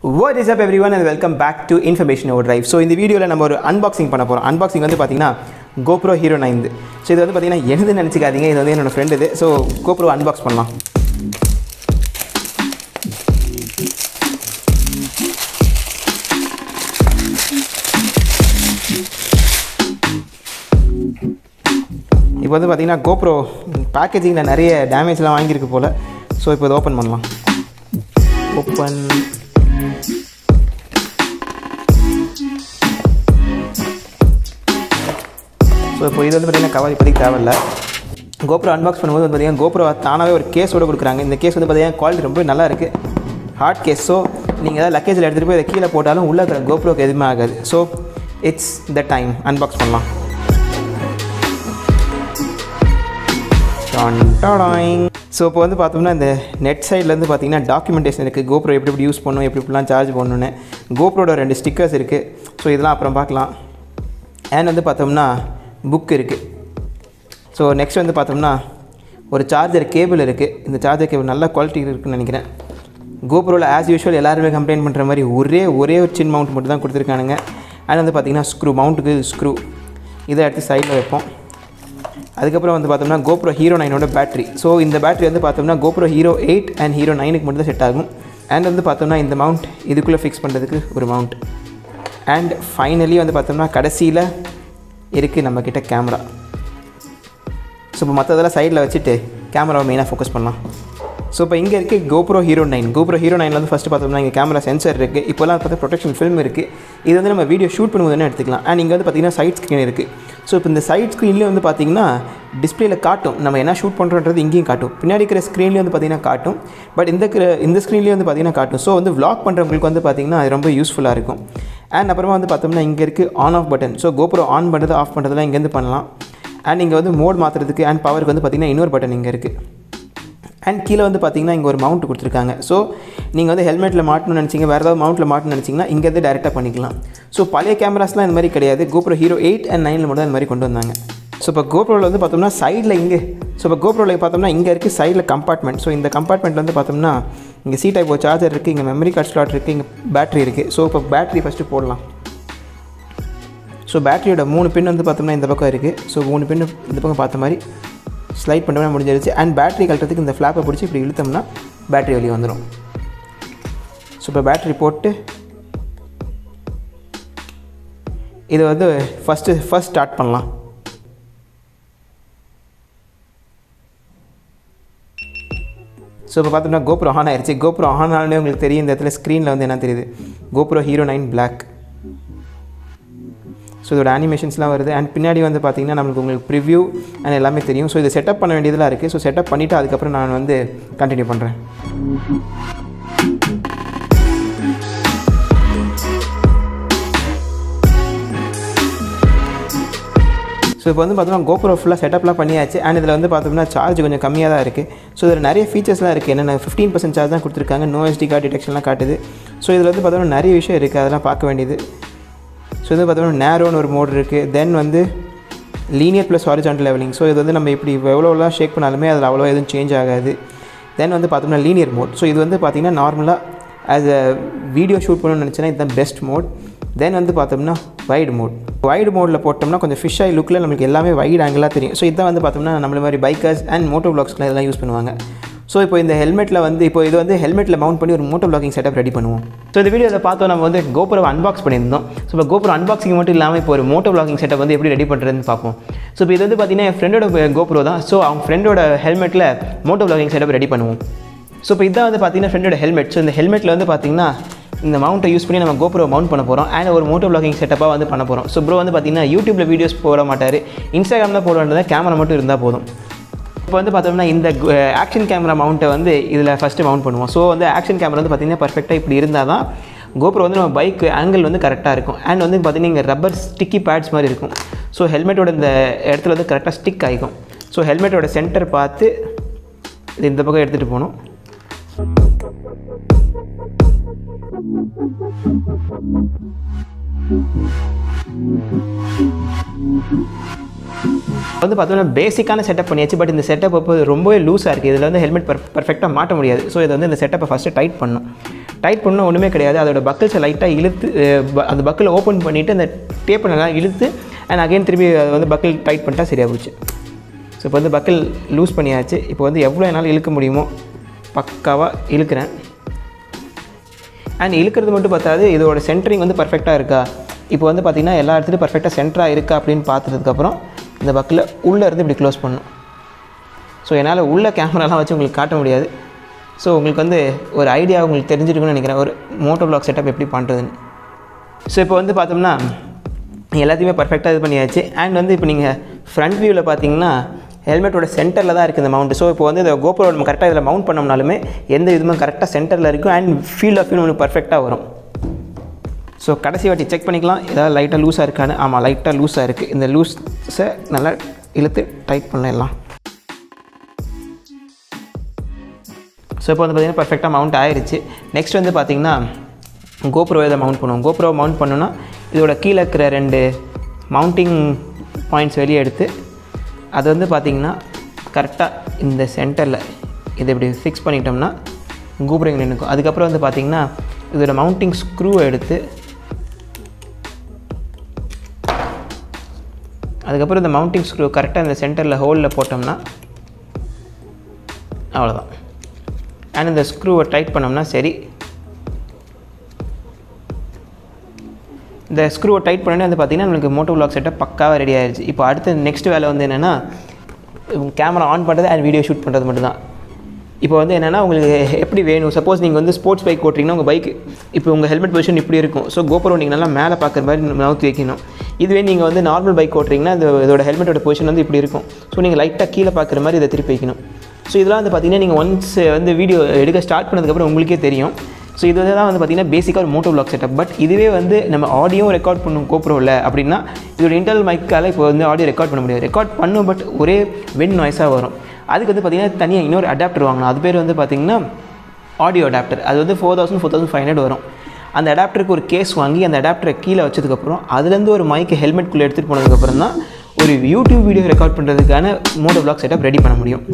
what is up everyone and welcome back to Information Overdrive so இந்த வீடியோவில் நம்ம ஒரு unboxing பண்ண போகிறோம் அன்பாக்சிங் வந்து பார்த்தீங்கன்னா கோப்ரோ ஹீரோ நைன்து ஸோ இது வந்து பார்த்தீங்கன்னா எழுது நினச்சிக்காதீங்க இது வந்து என்னோட ஃப்ரெண்டு இது ஸோ கோப்ரோ அன்பாக்ஸ் பண்ணலாம் இப்போ வந்து பார்த்தீங்கன்னா கோப்ரோ பேக்கேஜிங்கில் நிறைய டேமேஜ்லாம் வாங்கியிருக்கு போல் ஸோ இப்போ இதை ஓப்பன் பண்ணலாம் ஓப்பன் ஸோ இப்போ இது வந்து பார்த்தீங்கன்னா கவர் இப்போதைக்கு தேவையில்ல கோப்ரோ அன்பாக்ஸ் பண்ணும்போது வந்து பார்த்தீங்கன்னா கோப்ரோ தானாகவே ஒரு கேஸோட கொடுக்குறாங்க இந்த கேஸ் வந்து பார்த்தீங்கன்னா குவாலிட்டி ரொம்ப நல்லா இருக்குது ஹார்ட் கேஸ் ஸோ நீங்கள் ஏதாவது லக்கேஜில் எடுத்துகிட்டு போய் இதை கீழே போட்டாலும் உள்ளே இருக்கிற கோப்ரோக்கு எதுவுமே ஆகாது so it's the time unbox பண்ணலாம் ஸோ இப்போ வந்து பார்த்தோம்னா இந்த நெட் சைட்லேருந்து பார்த்தீங்கன்னா டாக்குமெண்டேஷன் இருக்குது கோப்ரோ எப்படி எப்படி யூஸ் பண்ணணும் எப்படி எப்படிலாம் சார்ஜ் பண்ணணுன்னு கோப்ரோட ரெண்டு ஸ்டிக்கர்ஸ் இருக்குது ஸோ இதெல்லாம் அப்புறம் பார்க்கலாம் அண்ட் வந்து பார்த்தோம்னா புக் இருக்குது ஸோ நெக்ஸ்ட் வந்து பார்த்தோம்னா ஒரு சார்ஜர் கேபிள் இருக்குது இந்த சார்ஜர் கேபிள் நல்ல குவாலிட்டி இருக்குன்னு நினைக்கிறேன் கோப்ரோவில் ஆஸ் யூஷுவல் எல்லாருமே கம்ப்ளைண்ட் பண்ணுற மாதிரி ஒரே ஒரே ஒரு சின் மவுண்ட் மட்டும் தான் கொடுத்துருக்கானுங்க அண்ட் வந்து பார்த்தீங்கன்னா ஸ்க்ரூ மவுண்ட்டுக்கு ஸ்க்ரூ இதை எடுத்து சைடில் வைப்போம் அதுக்கப்புறம் வந்து பார்த்தோம்னா கோப்ரோ ஹீரோ நைனோட பேட்டரி ஸோ இந்த பேட்டரி வந்து பார்த்தோம்னா GoPro Hero eight and Hero நைனுக்கு மட்டும் தான் செட் ஆகும் அண்ட் வந்து பார்த்தோம்னா இந்த மவுண்ட் இதுக்குள்ளே ஃபிக்ஸ் பண்ணுறதுக்கு ஒரு மவுண்ட் அண்ட் ஃபைனலி வந்து பார்த்தோம்னா கடைசியில் இருக்குது நம்மக்கிட்ட கேமரா ஸோ இப்போ மற்றதெல்லாம் சைடில் வச்சுட்டு கேமராவை மெயினாக ஃபோக்கஸ் பண்ணலாம் ஸோ இப்போ இங்கே இருக்குது GoPro Hero nine GoPro Hero நைனில் வந்து ஃபஸ்ட்டு பார்த்தோம்னா இங்கே கேமரா சென்சர் இருக்குது இப்போலாம் பார்த்தா ப்ரொடெக்ஷன் ஃபில்ம் இருக்குது இது வந்து நம்ம வீடியோ ஷூட் பண்ணும்போது எடுத்துக்கலாம் அண்ட் இங்கே வந்து பார்த்திங்கன்னா சைட் ஸ்க்ரீன் இருக்குது ஸோ இப்போ இந்த சைட் ஸ்க்ரீன்லேயே வந்து பார்த்திங்கன்னா டிஸ்பிளேல காட்டும் நம்ம என்ன ஷூட் பண்ணுறோன்றது இங்கேயும் காட்டும் பின்னாடி இருக்கிற ஸ்க்ரீன்லேயும் வந்து பார்த்திங்கன்னா காட்டும் பட் இந்த இந்த ஸ்க்ரீன்லேயும் வந்து பார்த்திங்கன்னா காட்டும் ஸோ வந்து vlog பண்ணுறவங்களுக்கு வந்து பார்த்திங்கன்னா அது ரொம்ப யூஸ்ஃபுல்லாக இருக்கும் அண்ட் அப்புறமா வந்து பார்த்தோம்னா இங்கே இருக்குது on off button so GoPro on பண்ணுறது ஆஃப் பண்ணுறதுலாம் இங்கேருந்து பண்ணலாம் அண்ட் இங்கே வந்து மோட் மாற்றுறதுக்கு அண்ட் பவருக்கு வந்து பார்த்திங்கன்னா இன்னொரு பட்டன் இங்கே இருக்குது அண்ட் கீழே வந்து பார்த்தீங்கன்னா இங்கே ஒரு மவுண்ட் கொடுத்துருக்காங்க ஸோ நீங்கள் வந்து ஹெல்மெட்டில் மாட்டணும்னு நினச்சிங்க வேறு ஏதாவது மவுண்ட்டில் மாட்டணும்னு நினச்சிங்கன்னா இங்கேருந்து டேரெக்டாக பண்ணிக்கலாம் ஸோ பழைய கேமராஸ்லாம் இந்த மாதிரி கிடையாது கோப்ரோ ஹீரோ எயிட் அண்ட் நைனில் மட்டும் தான் இந்த மாதிரி கொண்டு வந்தாங்க ஸோ இப்போ கோப்ரோவில் வந்து பார்த்தோம்னா சைடில் இங்கே ஸோ இப்போ கோப்ரோவில் பார்த்தோம்னா இங்கே இருக்குது சைடில் கம்பார்ட்மெண்ட் ஸோ இந்த கம்பார்ட்மெண்ட் வந்து பார்த்தோம்னா இங்கே சி டைப் சார்ஜர் இருக்குது இங்கே மெமரி கார்டு ஸ்லாட் இருக்குது இங்கே பேட்டரி இருக்குது ஸோ இப்போ பேட்டரி ஃபஸ்ட்டு போடலாம் ஸோ பேட்டரியோட மூணு பின் வந்து பார்த்தோம்னா இந்த பக்கம் இருக்குது ஸோ மூணு பின் இந்த பக்கம் பார்த்த மாதிரி ஸ்லைட் பண்ணவே முடிஞ்சிருச்சு அண்ட் பேட்டரி கழட்டத்துக்கு இந்த ஃப்ளாப்பை பிடிச்சி இப்படி இழுத்தோம்னா பேட்டரி வெளியே வந்துடும் ஸோ இப்போ பேட்டரி போட்டு இது வந்து ஃபஸ்ட்டு ஃபஸ்ட் ஸ்டார்ட் பண்ணலாம் ஸோ இப்போ பார்த்தோம்னா கோப்ரோ ஆன் ஆயிடுச்சு கோப்ரோ ஆன் ஆனே உங்களுக்கு தெரியும் இந்த இடத்துல ஸ்க்ரீனில் வந்து என்ன தெரியுது GoPro Hero nine black so இதோட அனிமேஷன்ஸ்லாம் வருது அண்ட் பின்னாடி வந்து பார்த்தீங்கன்னா நம்மளுக்கு உங்களுக்கு ப்ரிவ்யூ அண்ட் எல்லாமே தெரியும் ஸோ இதை செட்டப் பண்ண வேண்டியதெல்லாம் இருக்குது ஸோ செட்டப் பண்ணிவிட்டு அதுக்கப்புறம் நான் வந்து கண்டினியூ பண்ணுறேன் ஸோ இப்போ வந்து பார்த்தோம்னா கோப்ரோ ஃபுல்லாக செட்டப்லாம் பண்ணியாச்சு அண்ட் இதில் வந்து பார்த்தோம்னா சார்ஜ் கொஞ்சம் கம்மியாக தான் இருக்குது ஸோ இதில் நிறைய ஃபீச்சர்ஸ்லாம் இருக்குது என்னென்ன ஃபிஃப்டீன் பர்சன்ட் சார்ஜ் தான் கொடுத்துருக்காங்க நோ எஸ்டி கார்டு டிடெக்ஷன்லாம் காட்டுது ஸோ இதில் வந்து பார்த்தோம்னா நிறைய விஷயம் இருக்குது அதெல்லாம் பார்க்க வேண்டியது ஸோ இது பார்த்தோம்னா நேரோன்னு ஒரு மோட் இருக்குது தென் வந்து linear plus horizontal levelling so இது வந்து நம்ம இப்படி எவ்வளோலாம் ஷேக் பண்ணாலுமே அதில் அவ்வளோ எதுவும் சேஞ்ச் ஆகாது தென் வந்து பார்த்தோம்னா லீனியர் மோட் ஸோ இது வந்து பார்த்திங்கன்னா நார்மலாக ஆஸ் அ வீடியோ ஷூட் பண்ணணும்னு நினச்சேன்னா இதுதான் பெஸ்ட் மோட் தென் வந்து பார்த்தோம்னா வைடு மோட் வைடு மோடில் போட்டோம்னா கொஞ்சம் ஃபிஷ் ஆகி லுக்கில் நம்மளுக்கு எல்லாமே வைட் ஆங்கிளாக தெரியும் ஸோ இதான் வந்து பார்த்தோம்னா நம்மள மாதிரி பைக்கர்ஸ் அண்ட் மோட்டோ பிளாக்ஸ்லாம் இதெல்லாம் யூஸ் பண்ணுவாங்க ஸோ இப்போ இந்த ஹெல்மெட்டில் வந்து இப்போ இது வந்து ஹெல்மெட்டில் மவுண்ட் பண்ணி ஒரு மோட்டோ பிளாகிங் செட்டப் ரெடி பண்ணுவோம் ஸோ இந்த வீடியோவில் பார்த்தோம் நம்ம வந்து கோப்ரோ அன்பாக்ஸ் பண்ணியிருந்தோம் ஸோ இப்போ கோப்ரோ அன்பாக்சிங் மட்டும் இல்லாமல் இப்போ ஒரு மோட்டோ பிளாகிங் செட்டப் வந்து எப்படி ரெடி பண்ணுறதுன்னு பார்ப்போம் ஸோ இப்போ இது வந்து பார்த்தீங்கன்னா என் ஃப்ரெண்டோட கோப்ரோ தான் ஸோ அவங்க ஃப்ரெண்டோட ஹெல்மெட்டில் மோட்டோ பிளாகிங் செட்டப் ரெடி பண்ணுவோம் ஸோ இப்போ இதான் வந்து பார்த்தீங்கன்னா ஃப்ரெண்டோட ஹெல்மெட் ஸோ இந்த ஹெல்மெட்டில் வந்து பார்த்தீங்கன்னா இந்த மவுண்ட்டை யூஸ் பண்ணி நம்ம கோப்ரோ மவுண்ட் பண்ண போகிறோம் அண்ட் ஒரு மோட்டோ பிளாகிங் செட்டப்பாக வந்து பண்ண போகிறோம் ஸோ ப்ரோ வந்து பார்த்தீங்கன்னா யூடியூப்பில் வீடியோஸ் போட மாட்டார் இன்ஸ்டாகிராமில் போட வேண்டியதாக கேமரா மட்டும் இருந்தால் போதும் இப்போ வந்து பார்த்தோம்னா இந்த ஆக்ஷன் கேமரா மவுண்ட்டை வந்து இதில் ஃபஸ்ட்டு மவுண்ட் பண்ணுவோம் ஸோ வந்து ஆக்ஷன் கேமரா வந்து பார்த்திங்கன்னா பர்ஃபெக்டாக இப்படி இருந்தால் தான் கோப்ரோ வந்து நம்ம பைக் ஆங்கிள் வந்து கரெக்டாக இருக்கும் அண்ட் வந்து பார்த்திங்கன்னா இங்கே ரப்பர் ஸ்டிக்கி பேட்ஸ் மாதிரி இருக்கும் ஸோ ஹெல்மெட்டோட இந்த இடத்துல வந்து கரெக்டாக ஸ்டிக் ஆகிக்கும் ஸோ ஹெல்மெட்டோட சென்டர் பார்த்து இது இந்த பக்கம் எடுத்துகிட்டு போகணும் வந்து பார்த்தோம்னா பேசிக்கான செட்டப் பண்ணியாச்சு பட் இந்த செட்டப் இப்போ ரொம்பவே லூஸாக இருக்குது இதில் வந்து ஹெல்மெட் பர் பர்ஃபெக்டாக மாட்ட முடியாது ஸோ இதை வந்து இந்த செட்டப்பை ஃபஸ்ட்டு டைட் பண்ணும் டைட் பண்ணால் ஒன்றுமே கிடையாது அதோட பக்கிள்ஸை லைட்டாக இழுத்து அஹ், ப- அந்த பக்கில் ஓப்பன் பண்ணிவிட்டு அந்த டேப்பை நல்லா இழுத்து அண்ட் அகைன் திருப்பி அதை வந்து பக்கிள் டைட் பண்ணிட்டா சரியாக போச்சு ஸோ இப்போ வந்து பக்கிள் லூஸ் பண்ணியாச்சு இப்போ வந்து எவ்வளோ என்னால் இழுக்க முடியுமோ பக்காவாக இழுக்கிறேன் அண்ட் இழுக்கிறது மட்டும் பார்த்தாது இதோட சென்டரிங் வந்து பர்ஃபெக்டாக இருக்கா இப்போ வந்து பார்த்திங்கன்னா எல்லா இடத்துலையும் பர்ஃபெக்டாக சென்டராக இருக்கா அப்படின்னு பார்த்ததுக்கப்புறம் இந்த பக்கில் உள்ளே இருந்து இப்படி க்ளோஸ் பண்ணணும் ஸோ என்னால் உள்ள கேமராலாம் வச்சு உங்களுக்கு காட்ட முடியாது ஸோ உங்களுக்கு வந்து ஒரு ஐடியா உங்களுக்கு தெரிஞ்சிருக்குன்னு நினைக்கிறேன் ஒரு மோட்டோ பிளாக் செட்டப் எப்படி பண்ணுறதுன்னு ஸோ இப்போ வந்து பார்த்தோம்னா எல்லாத்தையுமே பர்ஃபெக்டாக இது பண்ணியாச்சு அண்ட் வந்து இப்போ நீங்கள் ஃப்ரண்ட் வியூவில் பார்த்தீங்கன்னா ஹெல்மெட்டோட சென்டரில் தான் இருக்குது இந்த மவுண்ட் ஸோ இப்போ வந்து இந்த கோபுரம் நம்ம கரெக்டாக இதில் மவுண்ட் பண்ணோம்னாலுமே எந்த இதுவுமே கரெக்டாக சென்டரில் இருக்கும் அண்ட் ஃபீல்ட் ஆஃப் வியூ உங்களுக்கு பர்ஃபெக்டாக வரும் ஸோ கடைசி வாட்டி செக் பண்ணிக்கலாம் ஏதாவது லைட்டாக லூஸாக இருக்கான்னு ஆமாம் லைட்டாக லூஸாக இருக்குது இந்த லூஸை நல்லா இழுத்து டைட் பண்ணிடலாம் ஸோ இப்போ வந்து பார்த்திங்கன்னா பர்ஃபெக்டாக மவுண்ட் ஆயிருச்சு நெக்ஸ்ட் வந்து பார்த்திங்கன்னா கோப்ரோ இதை மவுண்ட் பண்ணுவோம் கோப்ரோ மவுண்ட் பண்ணோன்னா இதோட கீழே இருக்கிற ரெண்டு மவுண்டிங் பாயிண்ட்ஸ் வெளியே எடுத்து அது வந்து பார்த்திங்கன்னா கரெக்டாக இந்த சென்டரில் இதை இப்படி ஃபிக்ஸ் பண்ணிட்டோம்னா கோப்ரோ இங்கே நிற்கும் அதுக்கப்புறம் வந்து பார்த்திங்கன்னா இதோட மவுண்டிங் ஸ்க்ரூவை எடுத்து அதுக்கப்புறம் இந்த மவுண்டிங் ஸ்க்ரூ கரெக்டாக இந்த சென்டரில் ஹோலில் போட்டோம்னா அவ்வளோதான் அண்ட் இந்த ஸ்க்ரூவை டைட் பண்ணோம்னா சரி இந்த ஸ்க்ரூவை டைட் பண்ணோன்னே வந்து பார்த்திங்கன்னா நம்மளுக்கு மோட்டோ vlog செட்டப் பக்காவாக ரெடி ஆயிடுச்சு இப்போ அடுத்த நெக்ஸ்ட் வேலை வந்து என்னென்னா கேமரா ஆன் பண்ணுறது அண்ட் வீடியோ ஷூட் பண்ணுறது மட்டும்தான் இப்போ வந்து என்னென்னா உங்களுக்கு எப்படி வேணும் சப்போஸ் நீங்கள் வந்து ஸ்போர்ட்ஸ் பைக் ஓட்டுறீங்கன்னா உங்கள் பைக் இப்போ உங்கள் ஹெல்மெட் பொசிஷன் இப்படி இருக்கும் ஸோ கோபுரம் நீங்கள் நல்லா மேலே பார்க்குற மாதிரி நவுத்தி வைக்கணும் இதுவே நீங்கள் வந்து நார்மல் பைக் ஓட்டுறீங்கன்னா இது இதோட ஹெல்மெட்டோட பொசிஷன் வந்து இப்படி இருக்கும் ஸோ நீங்கள் லைட்டாக கீழே பார்க்குற மாதிரி இதை திருப்பி வைக்கணும் ஸோ இதெல்லாம் வந்து பார்த்தீங்கன்னா நீங்கள் ஒன்ஸ் வந்து வீடியோ எடுக்க ஸ்டார்ட் பண்ணதுக்கப்புறம் உங்களுக்கே தெரியும் ஸோ இது தான் வந்து பார்த்தீங்கன்னா பேசிக்காக ஒரு மோட்டோ vlog செட்டப் பட் இதுவே வந்து நம்ம ஆடியோ ரெக்கார்ட் பண்ணும் கோப்ரோவில் அப்படின்னா இதோட இன்டர்னல் மைக்கால் இப்போ வந்து ஆடியோ ரெக்கார்ட் பண்ண முடியாது ரெக்கார்ட் பண்ணும் பட் ஒரே வென் நாய்ஸாக வரும் அதுக்கு வந்து பார்த்தீங்கன்னா தனியாக இன்னொரு அடாப்டர் வாங்கணும் அது பேர் வந்து பார்த்தீங்கன்னா ஆடியோ அடாப்டர் அது வந்து four thousand four thousand five hundred வரும் அந்த அடாப்டருக்கு ஒரு கேஸ் வாங்கி அந்த அடாப்டரை கீழே வச்சதுக்கப்புறம் அதுலேருந்து ஒரு மைக்கை ஹெல்மெட்குள்ளே எடுத்துகிட்டு போனதுக்கப்புறம் தான் ஒரு யூடியூப் வீடியோ ரெக்கார்ட் பண்ணுறதுக்கான மோட்டோ vlog செட்டப் ரெடி பண்ண முடியும்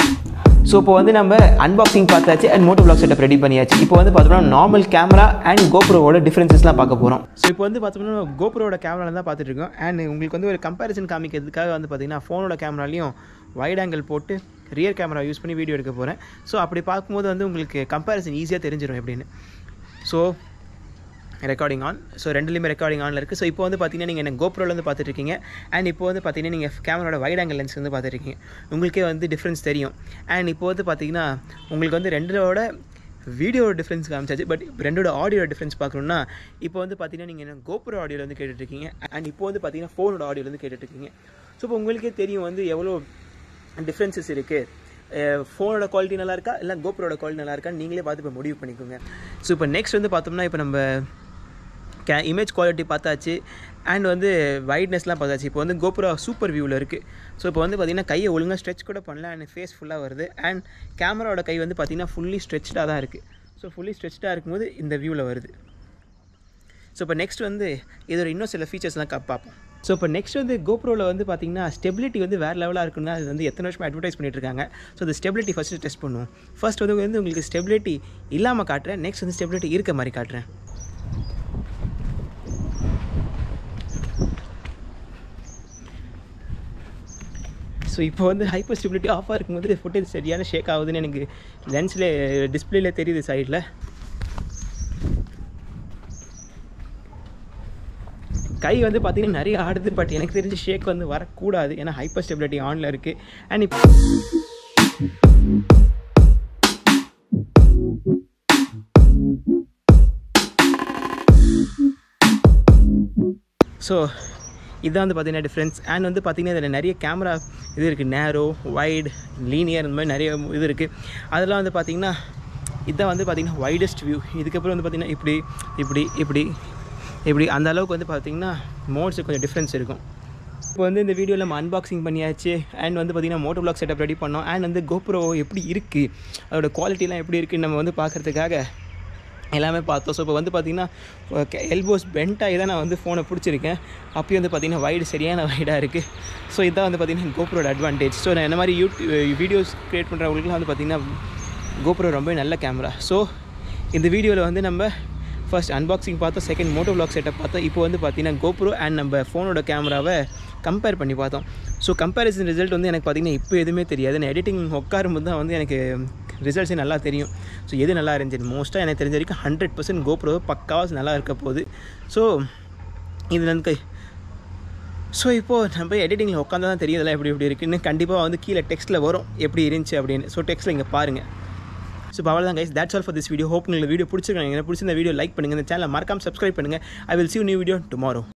ஸோ இப்போ வந்து நம்ம அன்பாக்சிங் பார்த்தாச்சு and moto vlog setup ready பண்ணியாச்சு இப்போ வந்து பார்த்தோம்னா நார்மல் கேமரா அண்ட் கோப்ரோவோட டிஃப்ரென்சஸ்லாம் பார்க்க போகிறோம் ஸோ இப்போ வந்து பார்த்தோம்னா கோப்ரோட கேமராவில் தான் பார்த்துட்டு இருக்கோம் அண்ட் உங்களுக்கு வந்து ஒரு கம்பேரிசன் காமிக்கிறதுக்காக வந்து பார்த்தீங்கன்னா ஃபோனோட கேமராலையும் வைட் ஆங்கிள் போட்டு ரியர் கேமரா யூஸ் பண்ணி வீடியோ எடுக்க போகிறேன் ஸோ அப்படி பார்க்கும்போது வந்து உங்களுக்கு கம்பேரிசன் ஈஸியாக தெரிஞ்சிடும் எப்படின்னு ஸோ ரெக்கார்டிங் ஆன் ஸோ ரெண்டுலேயுமே ரெக்கார்டிங் ஆனில் இருக்குது ஸோ இப்போ வந்து பார்த்தீங்கன்னா நீங்கள் என்ன கோப்ரோலேருந்து பார்த்துட்டு இருக்கீங்க அண்ட் இப்போ வந்து பார்த்தீங்கன்னா நீங்கள் கேமராவோட வைட் ஆங்கிள் லென்ஸ் வந்து பார்த்துட்டு இருக்கீங்க உங்களுக்கே வந்து டிஃப்ரென்ஸ் தெரியும் அண்ட் இப்போ வந்து பார்த்தீங்கன்னா உங்களுக்கு வந்து ரெண்டோட வீடியோ டிஃப்ரென்ஸ் காமிச்சாச்சு பட் ரெண்டோட ஆடியோ டிஃப்ரென்ஸ் பார்க்கணுன்னா இப்போ வந்து பார்த்தீங்கன்னா நீங்கள் என்ன கோப்ரோ ஆடியோவில் வந்து கேட்டுட்ருக்கீங்க அண்ட் இப்போ வந்து பார்த்தீங்கன்னா ஃபோனோட ஆடியோவில் வந்து கேட்டுட்ருக்கீங்க ஸோ இப்போ உங்களுக்கே தெரியும் வந்து எவ்வளோ டிஃப்ரென்சஸ் இருக்குது ஃபோனோட குவாலிட்டி நல்லா இருக்கா இல்லை கோப்ரோட குவாலிட்டி நல்லா இருக்கான்னு நீங்களே பார்த்து இப்போ முடிவு பண்ணிக்கோங்க ஸோ இப்போ நெக்ஸ்ட் வந்து பார்த்தோம்னா இப்போ நம்ம கே இமேஜ் குவாலிட்டி பார்த்தாச்சு அண்ட் வந்து வைட்னஸ்லாம் பார்த்தாச்சு இப்போ வந்து கோபுரா சூப்பர் வியூவில் இருக்குது ஸோ இப்போ வந்து பார்த்திங்கன்னா கையை ஒழுங்காக ஸ்ட்ரெச் கூட பண்ணல அண்ட் ஃபேஸ் ஃபுல்லாக வருது அண்ட் கேமராவோட கை வந்து பார்த்திங்கன்னா ஃபுல்லி ஸ்ட்ரெச்டாக தான் இருக்குது ஸோ ஃபுல்லி ஸ்ட்ரெச்டாக இருக்கும்போது இந்த வியூவில் வருது ஸோ இப்போ நெக்ஸ்ட் வந்து இதோட இன்னும் சில ஃபீச்சர்ஸ்லாம் க பார்ப்போம் ஸோ இப்போ நெக்ஸ்ட் வந்து கோப்ரோவில் வந்து பார்த்தீங்கன்னா ஸ்டெபிலிட்டி வந்து வேறு லெவலாக இருக்குன்னா அது வந்து எத்தனை வருஷமாக அட்வர்டைஸ் பண்ணிட்டு இருக்காங்க ஸோ அந்த ஸ்டெபிலிட்டி ஃபஸ்ட்டு டெஸ்ட் பண்ணுவோம் ஃபர்ஸ்ட் வந்து வந்து உங்களுக்கு ஸ்டெபிலிட்டி இல்லாமல் காட்டுறேன் நெக்ஸ்ட் வந்து ஸ்டெபிலிட்டி இருக்க மாதிரி காட்டுறேன் ஸோ இப்போ வந்து ஹைப்பர் ஸ்டெபிலிட்டி ஆஃபாக இருக்கும்போது ஃபுட்டேஜ் சரியான ஷேக் ஆகுதுன்னு எனக்கு லென்ஸில் டிஸ்பிளேல தெரியுது சைடில் கை வந்து பார்த்தீங்கன்னா நிறைய ஆடுது பட் எனக்கு தெரிஞ்ச ஷேக் வந்து வரக்கூடாது ஏன்னா ஹைப்பர் ஸ்டெபிலிட்டி ஆனில் இருக்குது அண்ட் இப்போ ஸோ இதுதான் வந்து பார்த்தீங்கன்னா டிஃப்ரென்ஸ் அண்ட் வந்து பார்த்தீங்கன்னா இதில் நிறைய கேமரா இது இருக்குது நேரோ வைட் லீனியர் இந்த மாதிரி நிறைய இது இருக்குது அதெல்லாம் வந்து பார்த்தீங்கன்னா இதுதான் வந்து பார்த்தீங்கன்னா வைடஸ்ட் வியூ இதுக்கப்புறம் வந்து பார்த்தீங்கன்னா இப்படி இப்படி இப்படி இப்படி அந்த அளவுக்கு வந்து பார்த்தீங்கன்னா மோட்ஸ் கொஞ்சம் டிஃப்ரென்ஸ் இருக்கும் இப்போ வந்து இந்த வீடியோவில் நம்ம அன்பாக்சிங் பண்ணியாச்சு அண்ட் வந்து பார்த்திங்கன்னா மோட்டோ பிளாக் செட்டப் ரெடி பண்ணோம் அண்ட் வந்து கோப்ரோ எப்படி இருக்குது அதோட குவாலிட்டிலாம் எப்படி இருக்குன்னு நம்ம வந்து பார்க்குறதுக்காக எல்லாமே பார்த்தோம் ஸோ இப்போ வந்து பார்த்திங்கன்னா எல்போஸ் பென்ட் ஆகி தான் நான் வந்து ஃபோனை பிடிச்சிருக்கேன் அப்பயும் வந்து பார்த்திங்கன்னா வைடு சரியான வைடாக இருக்குது ஸோ இதான் வந்து பார்த்திங்கன்னா கோப்ரோட அட்வான்டேஜ் ஸோ நான் என்ன மாதிரி யூடியூப் வீடியோஸ் க்ரியேட் பண்ணுறவங்களுக்குலாம் வந்து பார்த்திங்கன்னா கோப்ரோ ரொம்ப நல்ல கேமரா ஸோ இந்த வீடியோவில் வந்து நம்ம ஃபர்ஸ்ட் அன்பாக்சிங் பார்த்தோம் செகண்ட் மோட்டோ பிளாக் செட்டப் பார்த்தோம் இப்போ வந்து பார்த்தீங்கன்னா கோப்ரோ அண்ட் நம்ம ஃபோனோட கேமராவை கம்பேர் பண்ணி பார்த்தோம் ஸோ கம்பேரிசன் ரிசல்ட் வந்து எனக்கு பார்த்தீங்கன்னா இப்போ எதுவுமே தெரியாது நான் எடிட்டிங் உட்காரும்போது தான் வந்து எனக்கு ரிசல்ட்ஸே நல்லா தெரியும் ஸோ எது நல்லா இருந்துச்சு மோஸ்ட்டாக எனக்கு தெரிஞ்ச வரைக்கும் ஹண்ட்ரட் பர்சன்ட் கோப்ரோ பக்காவாக நல்லா இருக்க போகுது ஸோ இது வந்து ஸோ இப்போது நம்ம எடிட்டிங்கில் உட்காந்து தான் தெரியுதுல எப்படி எப்படி இருக்குன்னு கண்டிப்பாக வந்து கீழே டெக்ஸ்ட்டில் வரும் எப்படி இருந்துச்சு அப்படின்னு ஸோ டெக்ஸ்ட்டில் இங்கே பாருங்கள் ஸோ அவ்வளோ தான் guys that's all for this video hope உங்களுக்கு வீடியோ பிடிச்சிருக்காங்க பிடிச்சிருந்த வீடியோ லைக் பண்ணுங்கள் இந்த சேனலை மறக்காம சப்ஸ்கிரைப் பண்ணுங்கள் I will see you new video tomorrow